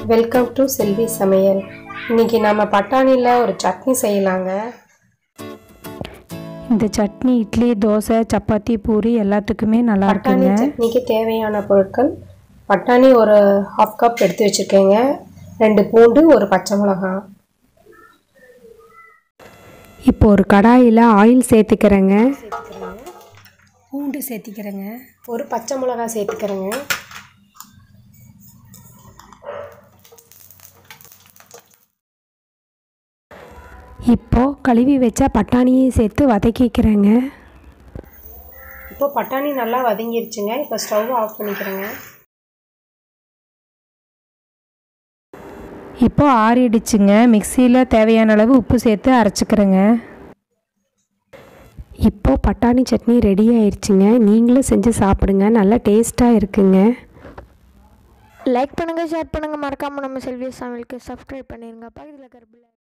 welcome to செல்வி சமையல் இன்னைக்கு நம்ம பட்டாணியில் ஒரு சட்னி செய்யலாங்க இந்த சட்னி இட்லி தோசை சப்பாத்தி பூரி எல்லாத்துக்குமே நல்லா பட்டாணி இருக்குங்க சட்னிக்கு தேவையான பொருட்கள் பட்டாணி ஒரு ஹாஃப் கப் எடுத்து வச்சுருக்கேங்க ரெண்டு பூண்டு ஒரு பச்சை மிளகாய் இப்போ ஒரு கடாயில் ஆயில் சேர்த்துக்கிறேங்க பூண்டு சேர்த்திக்கிறேங்க ஒரு பச்சை மிளகாய் சேர்த்துக்கிறேங்க இப்போ கழுவி வச்ச பட்டாணியை சேர்த்து வதக்கிக்கிறேங்க இப்போ பட்டாணி நல்லா வதங்கிருச்சுங்க இப்போ ஸ்டவ் ஆஃப் பண்ணிக்கிறேங்க இப்போ ஆறிடுச்சுங்க மிக்சியில் தேவையான அளவு உப்பு சேர்த்து அரைச்சிக்கிறேங்க இப்போ பட்டாணி சட்னி ரெடி ஆயிடுச்சுங்க நீங்களும் செஞ்சு சாப்பிடுங்க நல்லா டேஸ்ட்டாக இருக்குங்க லைக் பண்ணுங்கள் ஷேர் பண்ணுங்கள் மறக்காமல் நம்ம செல்வி சமையலுக்கு சப்ஸ்கிரைப் பண்ணிடுங்க பக்கத்தில் கருப்பில்